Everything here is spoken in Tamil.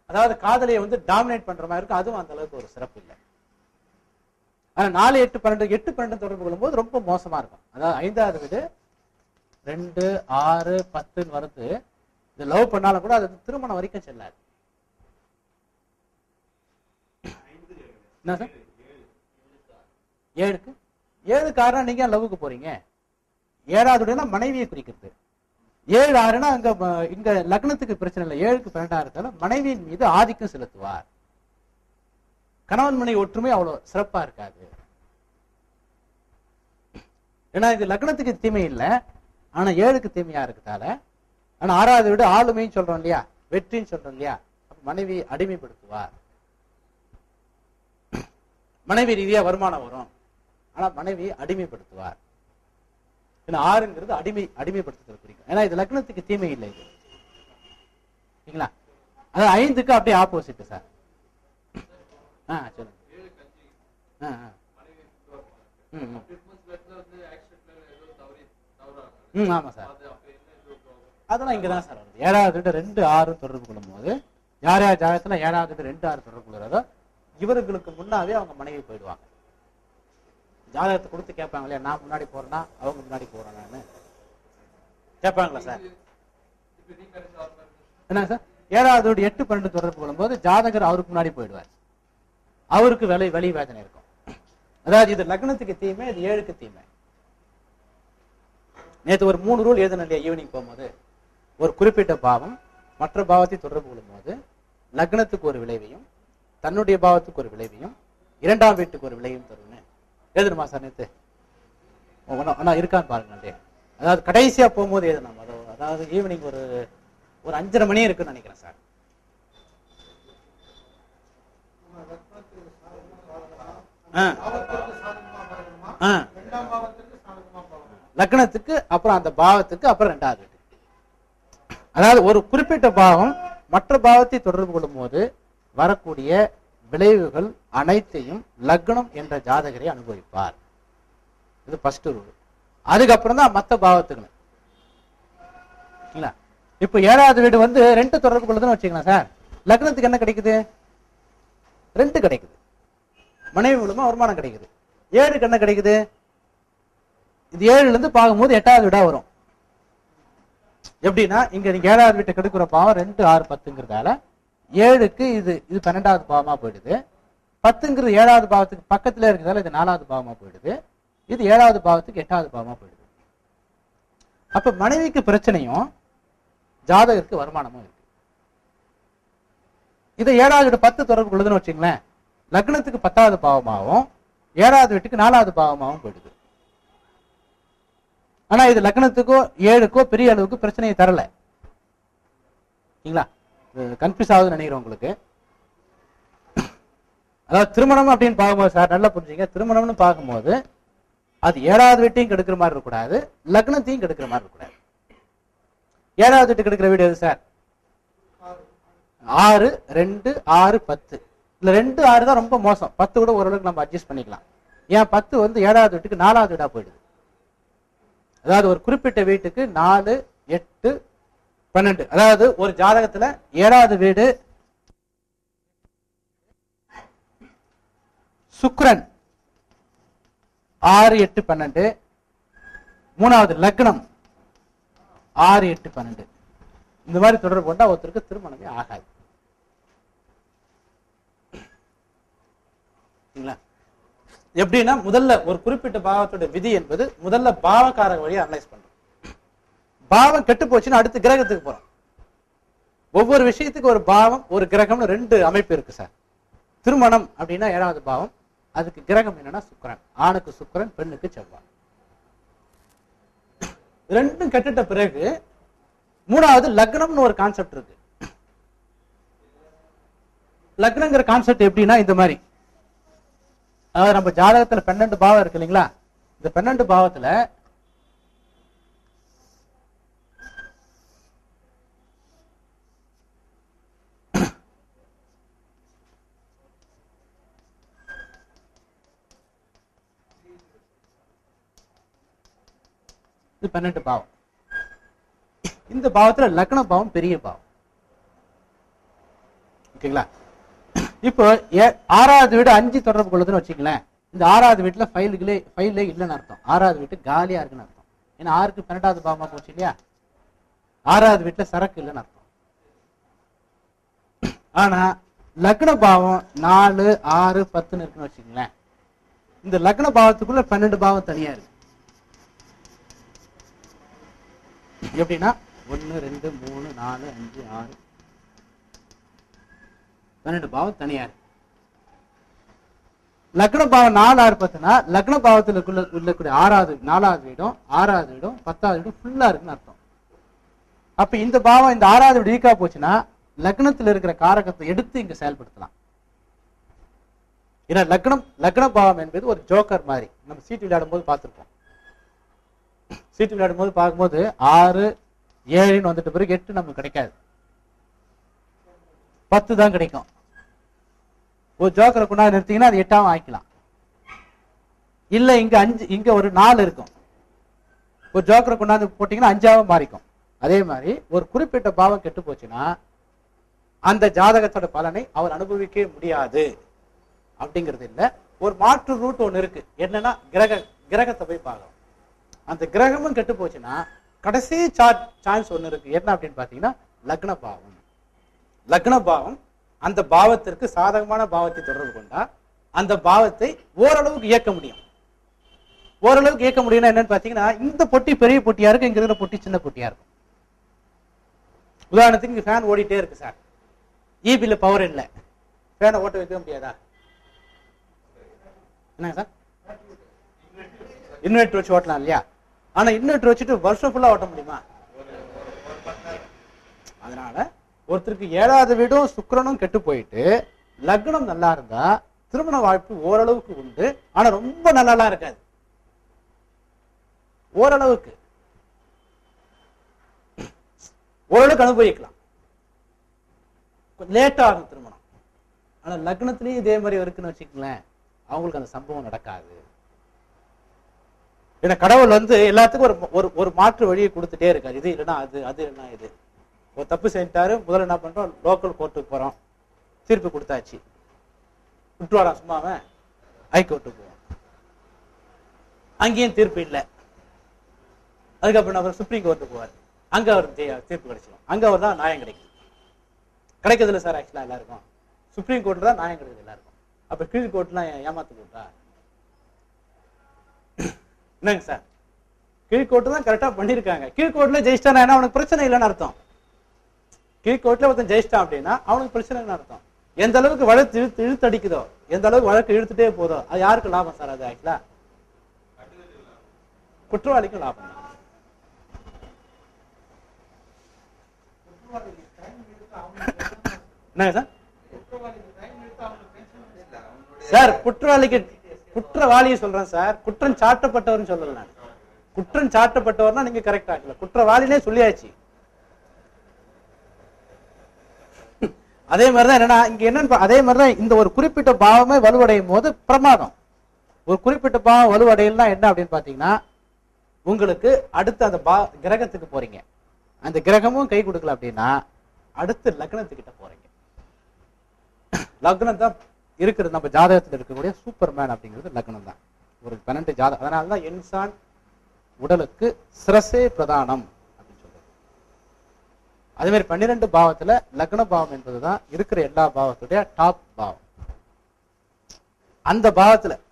அதாவது காதலியை வந்து டாமினேட் பண்ற மாதிரி இருக்கும் அதுவும் அந்த அளவுக்கு ஒரு சிறப்பு இல்லை ஆனா நாலு எட்டு பன்னெண்டு எட்டு பன்னெண்டு தொடர்பு கொள்ளும்போது ரொம்ப மோசமா இருக்கும் அதாவது ஐந்தாவது வீடு ரெண்டு ஆறு பத்துன்னு வருது இது லவ் பண்ணாலும் கூட அது திருமணம் வரைக்கும் செல்லாது என்ன சார் ஏழுக்கு ஏழு காரணம் நீங்க லவ்வுக்கு போறீங்க ஏழாவது வீடுனா மனைவியை குறிக்கிறது ஏழு ஆறுனா அங்க ம- இங்க லக்னத்துக்கு பிரச்சனை இல்லை ஏழுக்கு பன்னெண்டாயிரத்தால மனைவியின் மீது ஆதிக்கம் செலுத்துவார் கணவன் மனைவி ஒற்றுமை அவ்வளவு சிறப்பா இருக்காது ஏன்னா இது லக்னத்துக்கு தீமை இல்லை ஆனா ஏழுக்கு தீமையா இருக்கதால ஆனா ஆறாவது வீடு ஆளுமைன்னு சொல்றோம் இல்லையா வெற்றின்னு சொல்றோம் இல்லையா அப்ப மனைவி அடிமைப்படுத்துவார் மனைவி ரீதியா வருமானம் வரும் ஆனா மனைவி அடிமைப்படுத்துவார் ஏன்னா ஆறுங்கிறது அடிமை அடிமைப்படுத்துதல் குறிக்கும் ஏன்னா இது லக்னத்துக்கு தீமை இல்லை இது சரிங்களா அது ஐந்துக்கு அப்படியே ஆப்போசிட் சார் ஆ சொல்லுங்க ஆ ஆ ம் ம். ம் ஆமா சார் அதெல்லாம் இங்க தான் சார் வருது ஏழாவது வீடு ரெண்டு ஆறு தொடர்பு கொள்ளும் போது யார் யார் ஜாதகத்துல ஏழாவது வீடு ரெண்டு ஆறு தொடர்பு கொள்கிறதோ இவர்களுக்கு முன்னாவே அவங்க மனைவி போயிடுவாங்க ஜாதகத்தை கொடுத்து கேட்பாங்க இல்லையா நான் முன்னாடி போறேன்னா அவங்க முன்னாடி போறேன் நானு கேட்பாங்களா சார் என்ன சார் ஏழாவது வீடு எட்டு பன்னெண்டு தொடர்பு கொள்ளும்போது ஜாதகர் அவருக்கு முன்னாடி போயிடுவார் அவருக்கு வெளி வெளி வேதனை இருக்கும் அதாவது இது லக்னத்துக்கு தீமை இது ஏழுக்கு தீமை நேத்து ஒரு மூணு ரூல் எழுதணும் இல்லையா ஈவினிங் போகும்போது ஒரு குறிப்பிட்ட பாவம் மற்ற பாவத்தை தொடர்பு கொள்ளும்போது லக்னத்துக்கு ஒரு விளைவையும் தன்னுடைய பாவத்துக்கு ஒரு விளைவையும் இரண்டாம் வீட்டுக்கு ஒரு விளைவையும் தரும்னு எழுதணுமா சார் நேத்து ஆனா இருக்கான்னு பாருங்க அப்படியே அதாவது கடைசியா போகும்போது எழுதணும் அதோ- அதாவது ஈவினிங் ஒரு ஒரு அஞ்சரை மணி இருக்குன்னு நினைக்கிறேன் சார் ஆ ஆ லக்னத்துக்கு அப்புறம் அந்த பாவத்துக்கு அப்புறம் ரெண்டாவது வீட்டு அதாவது ஒரு குறிப்பிட்ட பாவம் மற்ற பாவத்தை தொடர்பு கொள்ளும் போது வரக்கூடிய விளைவுகள் அனைத்தையும் லக்னம் என்ற ஜாதகரை அனுபவிப்பார் இது ஃபர்ஸ்ட் ரூல் அதுக்கப்புறம் தான் மற்ற பாவத்துக்கு இல்ல இப்போ ஏழாவது வீடு வந்து ரெண்டு தொடர்பு கொள்ளுதுன்னு வச்சுக்கலாம் சார் லக்னத்துக்கு என்ன கிடைக்குது ரெண்டு கிடைக்குது மனைவி மூலமா வருமானம் கிடைக்குது ஏழுக்கு என்ன கிடைக்குது இது ஏழுல இருந்து பார்க்கும்போது எட்டாவது வீடா வரும் எப்படின்னா இங்க நீங்க ஏழாவது வீட்டை கெடுக்கிற பாவம் ரெண்டு ஆறு பத்துங்கிறதால ஏழுக்கு இது இது பன்னெண்டாவது பாவமா போயிடுது பத்துங்கிறது ஏழாவது பாவத்துக்கு பக்கத்துல இருக்கிறதால இது நாலாவது பாவமா போயிடுது இது ஏழாவது பாவத்துக்கு எட்டாவது பாவமா போயிடுது அப்ப மனைவிக்கு பிரச்சனையும் ஜாதகருக்கு வருமானமும் இருக்கு இதை ஏழாவது வீடு பத்து தொடர்பு கொள்ளுதுன்னு வச்சுங்களேன் லக்னத்துக்கு பத்தாவது பாவமாகவும் ஏழாவது வீட்டுக்கு நாலாவது பாவமாகவும் போயிடுது ஆனா இது லக்னத்துக்கோ ஏழுக்கோ பெரிய அளவுக்கு பிரச்சனையை தரல சரிங்களா கன்ஃபியூஸ் ஆகுதுன்னு நினைக்கிறேன் உங்களுக்கு அதாவது திருமணம் அப்படின்னு பார்க்கும்போது சார் நல்லா புரிஞ்சுங்க திருமணம்னு பார்க்கும்போது அது ஏழாவது வீட்டையும் கெடுக்கிற மாதிரி இருக்கக்கூடாது லக்னத்தையும் கெடுக்கிற மாதிரி இருக்கக்கூடாது ஏழாவது வீட்டு கெடுக்கிற வீடு எது சார் ஆறு ரெண்டு ஆறு பத்து இல்ல ரெண்டு ஆறு தான் ரொம்ப மோசம் பத்து கூட ஓரளவுக்கு நம்ம அட்ஜஸ்ட் பண்ணிக்கலாம் ஏன் பத்து வந்து ஏழாவது வீட்டுக்கு நாலாவது வீடா போயிடுது அதாவது ஒரு குறிப்பிட்ட வீட்டுக்கு நாலு எட்டு பன்னெண்டு அதாவது ஒரு ஜாதகத்துல ஏழாவது வீடு சுக்கிரன் ஆறு எட்டு பன்னெண்டு மூணாவது லக்னம் ஆறு எட்டு பன்னெண்டு இந்த மாதிரி தொடர்பு கொண்டா ஒருத்தருக்கு திருமணமே ஆகாது சரிங்களா? எப்படின்னா முதல்ல ஒரு குறிப்பிட்ட பாவத்தோட விதி என்பது முதல்ல பாவக்காரக வழியை அனலைஸ் பண்றோம் பாவம் கெட்டு போச்சுன்னா அடுத்து கிரகத்துக்கு போறோம் ஒவ்வொரு விஷயத்துக்கு ஒரு பாவம் ஒரு கிரகம்னு ரெண்டு அமைப்பு இருக்கு சார் திருமணம் அப்படின்னா ஏழாவது பாவம் அதுக்கு கிரகம் என்னன்னா சுக்கிரன் ஆணுக்கு சுக்கிரன் பெண்ணுக்கு செவ்வாய் ரெண்டும் கெட்டுட்ட பிறகு மூணாவது லக்னம்னு ஒரு கான்செப்ட் இருக்கு லக்னங்கிற கான்செப்ட் எப்படின்னா இந்த மாதிரி அதாவது நம்ம ஜாதகத்துல பன்னெண்டு பாவம் இருக்கு இல்லைங்களா இந்த பன்னெண்டு பாவத்துல இது பன்னெண்டு பாவம் இந்த பாவத்துல லக்ன பாவம் பெரிய பாவம் ஓகேங்களா இப்போ ஏ- ஆறாவது வீடு அஞ்சு தொடர்பு கொள்ளுதுன்னு வச்சுங்களேன் இந்த ஆறாவது வீட்டுல ஃபைலுகளே ஃபைலே இல்லைன்னு அர்த்தம் ஆறாவது வீட்டு காலியா இருக்குன்னு அர்த்தம் ஏன்னா ஆறுக்கு பன்னெண்டாவது பாவமா போச்சு இல்லையா ஆறாவது வீட்டுல சரக்கு இல்லைன்னு அர்த்தம் ஆனா லக்ன பாவம் நாலு ஆறு பத்துன்னு இருக்குன்னு வச்சுங்களேன் இந்த லக்ன பாவத்துக்குள்ள பன்னெண்டு பாவம் தனியா இருக்கு எப்படின்னா ஒன்னு ரெண்டு மூணு நாலு அஞ்சு ஆறு பன்னெண்டு பாவம் தனியா இருக்கு லக்ன பாவம் நாலு ஆறு பத்துனா லக்ன பாவத்துல உள்ள உள்ளக்கூடிய ஆறாவது நாலாவது வீடும் ஆறாவது வீடும் பத்தாவது வீடும் ஃபுல்லா இருக்குன்னு அர்த்தம் அப்ப இந்த பாவம் இந்த ஆறாவது வீடு வீக்கா போச்சுன்னா லக்னத்துல இருக்கிற காரகத்தை எடுத்து இங்க செயல்படுத்தலாம் ஏன்னா லக்னம் லக்ன பாவம் என்பது ஒரு ஜோக்கர் மாதிரி நம்ம சீட்டு விளையாடும் போது பார்த்திருப்போம் சீட்டு விளையாடும் போது பார்க்கும்போது ஆறு ஏழுன்னு வந்துட்ட பிறகு எட்டு நமக்கு கிடைக்காது பத்து தான் கிடைக்கும் ஒரு ஜோக்கரை கொண்டாந்து நிறுத்தீங்கன்னா அது எட்டாவும் ஆக்கிக்கலாம் இல்ல இங்க அஞ்சு இங்க ஒரு நாலு இருக்கும் ஒரு ஜோக்கரை கொண்டாந்து போட்டீங்கன்னா அஞ்சாவும் மாறிக்கும் அதே மாதிரி ஒரு குறிப்பிட்ட பாவம் கெட்டு போச்சுன்னா அந்த ஜாதகத்தோட பலனை அவர் அனுபவிக்கவே முடியாது அப்படிங்கிறது இல்ல ஒரு மாற்று ரூட் ஒண்ணு இருக்கு என்னன்னா கிரக கிரகத்தை போய் பார்க்கணும் அந்த கிரகமும் கெட்டு போச்சுன்னா கடைசி சான்ஸ் ஒண்ணு இருக்கு என்ன அப்படின்னு பாத்தீங்கன்னா லக்ன பாவம் லக்ன பாவம் அந்த பாவத்திற்கு சாதகமான பாவத்தை தொடர்பு கொண்டா அந்த பாவத்தை ஓரளவுக்கு இயக்க முடியும் ஓரளவுக்கு இயக்க முடியும்னா என்னன்னு பாத்தீங்கன்னா இந்த பொட்டி பெரிய பொட்டியா இருக்கு இங்க இருக்கிற பொட்டி சின்ன பொட்டியா இருக்கும் உதாரணத்துக்கு இங்க ஃபேன் ஓடிட்டே இருக்கு சார் ஈபில பவர் இல்லை ஃபேனை ஓட்ட வைக்க முடியாதா என்னங்க சார் இன்வெர்டர் வச்சு ஓட்டலாம் இல்லையா ஆனா இன்வெர்டர் வச்சுட்டு வருஷம் ஃபுல்லா ஓட்ட முடியுமா அதனால ஒருத்தருக்கு ஏழாவது வீடும் சுக்கிரனும் கெட்டு போயிட்டு லக்னம் நல்லா இருந்தா திருமண வாய்ப்பு ஓரளவுக்கு உண்டு ஆனா ரொம்ப நல்லாலாம் இருக்காது ஓரளவுக்கு ஓரளவுக்கு அனுபவிக்கலாம் லேட் ஆகும் திருமணம் ஆனா லக்னத்திலயும் இதே மாதிரி இருக்குன்னு வச்சுக்கங்களேன் அவங்களுக்கு அந்த சம்பவம் நடக்காது ஏன்னா கடவுள் வந்து எல்லாத்துக்கும் ஒரு ஒரு ஒரு மாற்று வழியை கொடுத்துட்டே இருக்காரு இது இல்லைன்னா அது அது இல்லைன்னா இது ஒரு தப்பு செஞ்சுட்டாரு முதல்ல என்ன பண்றோம் லோக்கல் கோர்ட்டுக்கு போறோம் தீர்ப்பு கொடுத்தாச்சு விட்டுவாரா சும்மா அவன் ஹைகோர்ட்டுக்கு போவோம் அங்கேயும் தீர்ப்பு இல்லை அதுக்கப்புறம் அவர் சுப்ரீம் கோர்ட்டு போவார் அங்க அவர் தீ- தீர்ப்பு கிடைச்சிடும் அங்க அவர் தான் நியாயம் கிடைக்கும் கிடைக்கிறது இல்லை சார் ஆக்சுவலா எல்லாருக்கும் சுப்ரீம் கோர்ட்ல தான் நியாயம் கிடைக்குது எல்லாருக்கும் அப்ப கீழ் கோர்ட்லாம் ஏமாத்து கோர்ட்டா என்னங்க சார் கீழ்கோர்ட்டு தான் கரெக்டா பண்ணிருக்காங்க கீழ்கோர்ட்ல ஜெயிச்சிட்டானா என்ன அவனுக்கு பிரச்சனை இல்லைன்னு அர்த்தம் கீழ்கோர்ட்ல ஒருத்தன் ஜெயிச்சிட்டான் அப்படின்னா அவனுக்கு பிரச்சனை இல்லைன்னு அர்த்தம் எந்த அளவுக்கு வழக்கு இழுத்து இழுத்து அடிக்குதோ எந்த அளவுக்கு வழக்கு இழுத்துட்டே போதோ அது யாருக்கு லாபம் சார் அது ஆக்சுவலா குற்றவாளிக்கும் லாபம் தான் என்னங்க சார் சார் குற்றவாளிக்கு குற்றவாளியை சொல்றேன் சார் குற்றம் சாட்டப்பட்டவர்னு சொல்லல நான் குற்றம் சாட்டப்பட்டவர்னா நீங்க கரெக்ட் ஆகல குற்றவாளினே சொல்லியாச்சு அதே மாதிரிதான் என்னன்னா இங்க என்னன்னு பா- அதே மாதிரிதான் இந்த ஒரு குறிப்பிட்ட பாவமே வலுவடையும் போது பிரமாதம் ஒரு குறிப்பிட்ட பாவம் வலுவடையலாம் என்ன அப்படின்னு பாத்தீங்கன்னா உங்களுக்கு அடுத்து அந்த பா கிரகத்துக்கு போறீங்க அந்த கிரகமும் கை கொடுக்கல அப்படின்னா அடுத்து லக்னத்துக்கிட்ட போறீங்க லக்னம் தான் இருக்கிறது நம்ம ஜாதகத்துல இருக்கக்கூடிய சூப்பர்மேன் அப்படிங்கிறது லக்னம் தான் ஒரு பன்னெண்டு ஜாதகம் அதனால தான் என்சான் உடலுக்கு சிரசே பிரதானம் அப்படின்னு சொல்றது அதே மாதிரி பன்னிரெண்டு பாவத்துல லக்ன பாவம் என்பதுதான் இருக்கிற எல்லா பாவத்துடைய டாப் பாவம் அந்த பாவத்துல